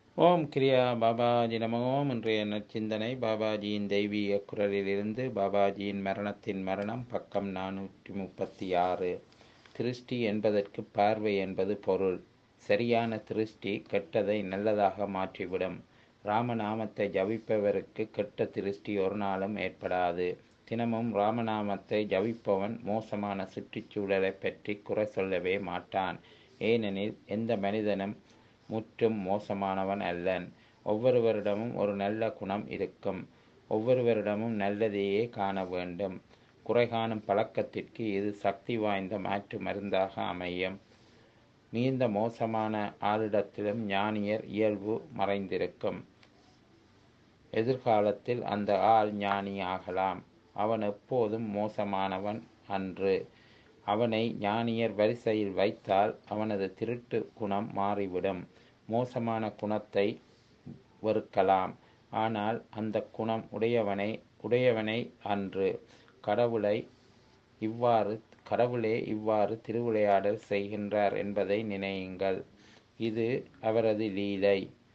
ஓம் கிரியா பாபாஜி நம ஓம் இன்றைய நற்சிந்தனை பாபாஜியின் தெய்வீக குரலிலிருந்து பாபாஜியின் மரணத்தின் மரணம் பக்கம் நானூற்றி முப்பத்தி ஆறு திருஷ்டி என்பதற்கு பார்வை என்பது பொருள் சரியான திருஷ்டி கெட்டதை நல்லதாக மாற்றிவிடும் ராமநாமத்தை ஜபிப்பவருக்கு கெட்ட திருஷ்டி ஒரு நாளும் ஏற்படாது தினமும் ராமநாமத்தை ஜபிப்பவன் மோசமான சுற்றுச்சூழலை பற்றி குறை சொல்லவே மாட்டான் ஏனெனில் எந்த மனிதனும் முற்றும் மோசமானவன் அல்லன் ஒவ்வொருவரிடமும் ஒரு நல்ல குணம் இருக்கும் ஒவ்வொருவரிடமும் நல்லதையே காண வேண்டும் குறை காணும் பழக்கத்திற்கு இது சக்தி வாய்ந்த மாற்று மருந்தாக அமையும் நீண்ட மோசமான ஆளிடத்திலும் ஞானியர் இயல்பு மறைந்திருக்கும் எதிர்காலத்தில் அந்த ஆள் ஞானி ஆகலாம் அவன் எப்போதும் மோசமானவன் அன்று அவனை ஞானியர் வரிசையில் வைத்தால் அவனது திருட்டு குணம் மாறிவிடும் மோசமான குணத்தை வெறுக்கலாம் ஆனால் அந்த குணம் உடையவனை உடையவனை அன்று கடவுளை இவ்வாறு கடவுளே இவ்வாறு திருவிளையாடல் செய்கின்றார் என்பதை நினையுங்கள் இது அவரது லீலை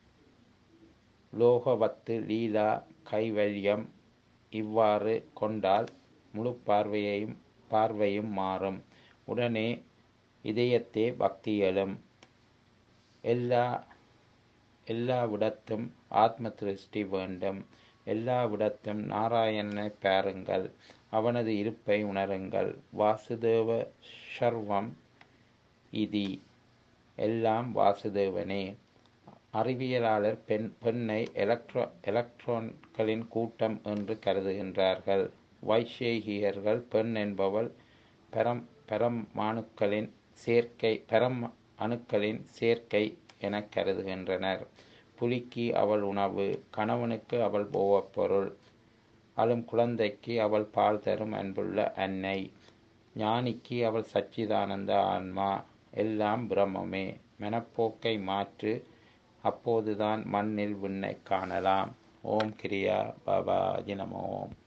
லோகவத்து லீலா கைவல்யம் இவ்வாறு கொண்டால் முழு பார்வையையும் பார்வையும் மாறும் உடனே இதயத்தே பக்தி எழும் எல்லா எல்லாவிடத்தும் ஆத்ம திருஷ்டி வேண்டும் எல்லாவிடத்தும் நாராயணனை பாருங்கள் அவனது இருப்பை உணருங்கள் வாசுதேவ சர்வம் இதி எல்லாம் வாசுதேவனே அறிவியலாளர் பெண் பெண்ணை எலக்ட்ரோ எலக்ட்ரான்களின் கூட்டம் என்று கருதுகின்றார்கள் வைஷேகியர்கள் பெண் என்பவள் பெரம் பெரமாணுக்களின் சேர்க்கை பெரம் அணுக்களின் சேர்க்கை என கருதுகின்றனர் புலிக்கு அவள் உணவு கணவனுக்கு அவள் போவப்பொருள் அழும் குழந்தைக்கு அவள் பால் தரும் அன்புள்ள அன்னை ஞானிக்கு அவள் சச்சிதானந்த ஆன்மா எல்லாம் பிரம்மமே மனப்போக்கை மாற்று அப்போதுதான் மண்ணில் விண்ணை காணலாம் ஓம் கிரியா பாபா ஜினமோம்